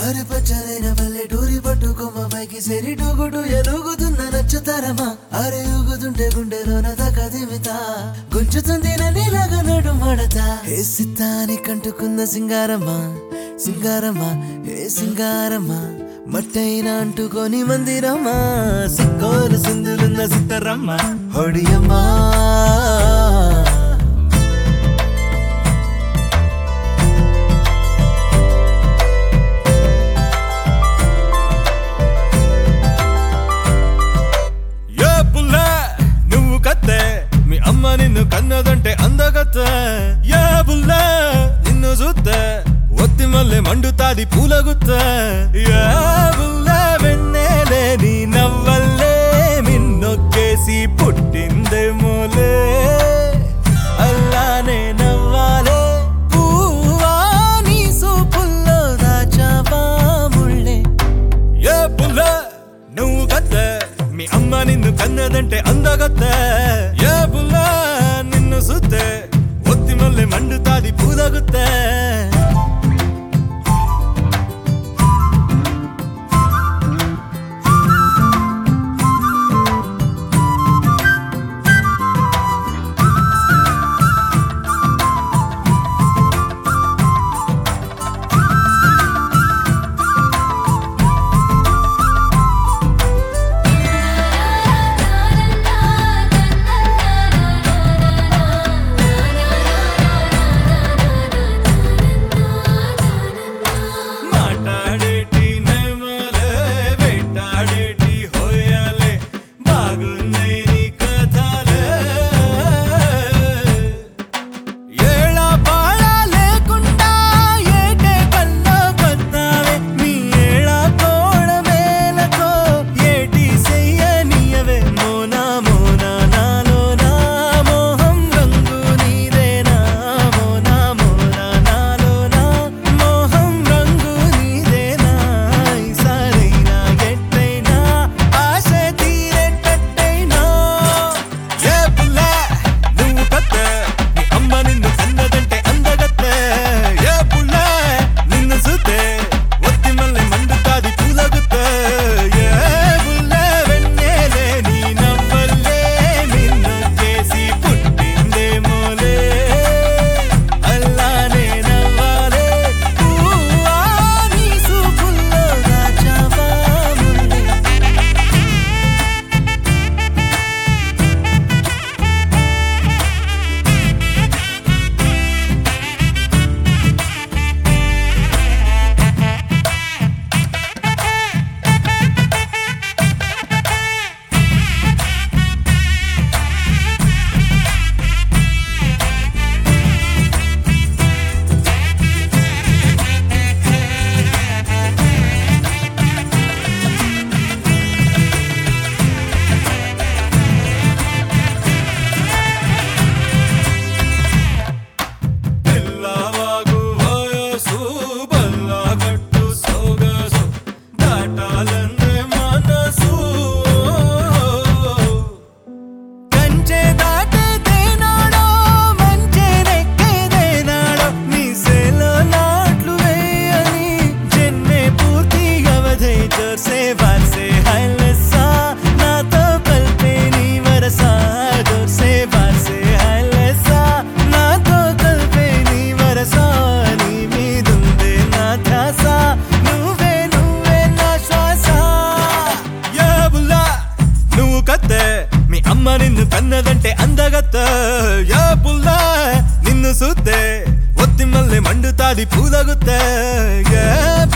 అరపచ్చలైన పల్లెటూరి పట్టుకొమ్మ పైకి సెరి టూగుడు ఎలుగుతున్న నచ్చుతారమ్మా అరే ఊగుతుంటే గుండెలోన తకదిమితా గుంజుతుంది నన్నిలాగా నడు మడతా ఏ సిత్తాని కంటుకున్న సింగారమ్మా సింగారమ్మా ఏ సింగారమ్మా మట్టైన అంటుకొని మందిరమ్మా సిక్కోలు సింధులున్న సిత్తరమ్మ హొడియమ్మా ఏ పుల్ల నువ్వు కత్తే మీ అమ్మ నిన్ను కన్నదంటే అందగత్తే ఏ పుల్ల నిన్ను చూస్తే ఒత్తి మల్లె మండుతాది పూలగుత్తే ఏ పుల్ల వెన్నెలే నీ నవ్వల్లే మిన్నొక్కేసి పుట్టిందేమోలే అల్లానే నవ్వాలే పువ్వా నీ సూపుల్లో దాచావా ముళ్ళే ఏ పుల్ల నువ్వు కత్త మీ అమ్మ నిన్ను కన్నదంటే అందగత్త ఏ పుల్ల నిన్ను సుత్తే ఒత్తి మల్లె మండుతాది పూదగుత్తే మాట్లాడేటి నెమలే వెంటాడేటి హోయాలే బాగున్నాయి నీ కథలే ఏళా పాళా లేకుండా ఏటే కల్లో కొత్తావే నీ ఏళా కోడమేలతో ఏటి చెయ్యనియవే మోనా మోనా నాలో నా మోహం రంగు నీదేనా మోనా మోనా నాలో నా మోహం రంగు నీదేనా ఈసారైనా ఎట్టైనా ఆశ తీరేటట్టైనా ఏ పుల్ల నువ్వు కత్త నీ అమ్మ నిన్ను కన్నదంటే అందగత్తే ఏ పుల్ల నిన్ను చూస్తే ఒత్తి మల్లె మండుతాది పూలగుత్తే ఏ పుల్ల వెన్నెలే నీ నవ్వల్లే నిన్ను చేసి పుట్టిందేమోలే అల్లానే నవ్వాలే పువ్వా నీ సూపుల్లో దాచావా ముళ్ళే తెల్లవాగు వయసు బల్లగట్టు సొగసు దాటాలందే మనసు కంచె దాటదేనాడో మంచె నెక్కేదేనాడో మీసేలో నాట్లు వేయని జన్మే పూర్తి అవధై జోర్సే వార్సే హైలెస్సా నాతో కలిపే నీ వరసా జోర్సే వార్సే హైలెస్సా నాతో కలిపే నీ వరసా నీ మీదుందే నా ధ్యాస నువ్వే నువ్వే నా శ్వాస యా బుల్లా నువ్వు కత్తే మీ అమ్మ నిన్ను కన్నదంటే అందగత్త యా పుల్లా నిన్ను చూస్తే ఒత్తి మల్లె మండుతాది పూలగుత్తే యా